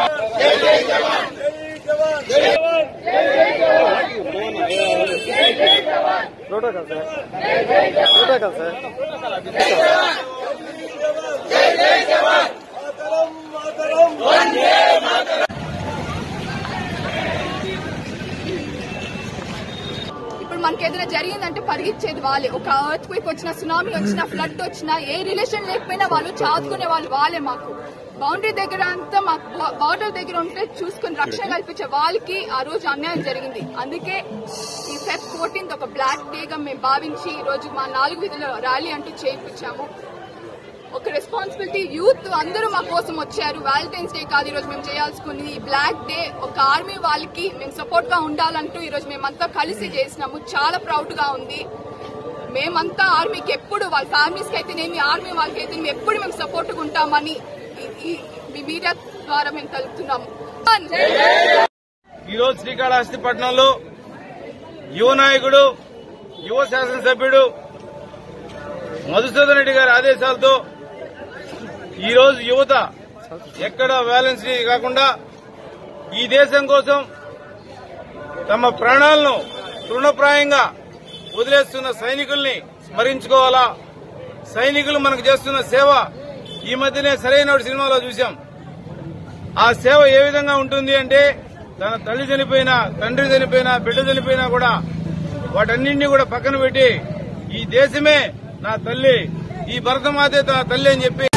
protocol sir protocol sir ఇప్పుడు మనకి ఏదైనా జరిగిందంటే పరిగెచ్చేది వాళ్ళే ఒక ఎర్త్ క్వేక్ వచ్చినా సునామీ వచ్చినా ఫ్లడ్ వచ్చినా ఏ రిలేషన్ లేకపోయినా వాళ్ళు చాదుకునే వాళ్ళు వాళ్ళే మాకు బౌండరీ దగ్గర అంతా మాకు బార్డర్ దగ్గర ఉంటే చూసుకుని రక్షణ కల్పించే వాళ్ళకి ఆ రోజు అన్యాయం జరిగింది అందుకే ఈ ఫెబ్ ఫోర్టీన్త్ ఒక బ్లాక్ డేగా మేము భావించి ఈ రోజు మా నాలుగు విధుల ర్యాలీ అంటూ చేయించాము ఒక రెస్పాన్సిబిలిటీ యూత్ అందరూ మా కోసం వచ్చారు వ్యాలంటైన్స్ డే కాదు ఈరోజు మేము చేయాల్సుకుంది ఈ బ్లాక్ డే ఒక ఆర్మీ వాళ్ళకి మేము సపోర్ట్ గా ఉండాలంటూ ఈరోజు మేమంతా కలిసి చేసినాము చాలా ప్రౌడ్ గా ఉంది మేమంతా ఆర్మీకి ఎప్పుడు వాళ్ళ ఫ్యామిలీస్కి అయితేనేమి ఆర్మీ వాళ్ళకి అయితే మేము ఎప్పుడు మేము సపోర్ట్ ఉంటామని ఈ- ఈ మీ మీడియా ద్వారా మేము తెలుపుతున్నాము ఈ రోజు శ్రీకాళహస్తిపట్నంలో యువ నాయకుడు యువ శాసనసభ్యుడు మధుసూదన్ రెడ్డి గారి ఆదేశాలతో ఈ రోజు యువత ఎక్కడ వ్యాలెన్స్ కాకుండా ఈ దేశం కోసం తమ ప్రాణాలను తృణప్రాయంగా వదిలేస్తున్న సైనికుల్ని స్మరించుకోవాలా సైనికులు మనకు చేస్తున్న సేవ ఈ మధ్యనే సరైన ఒకటి సినిమాలో చూశాం ఆ సేవ ఏ విధంగా ఉంటుంది అంటే తన తల్లి చనిపోయినా తండ్రి చనిపోయినా బిడ్డ చనిపోయినా కూడా వాటన్నింటినీ కూడా పక్కన పెట్టి ఈ దేశమే నా తల్లి ఈ భరతమాతే నా తల్లి అని చెప్పి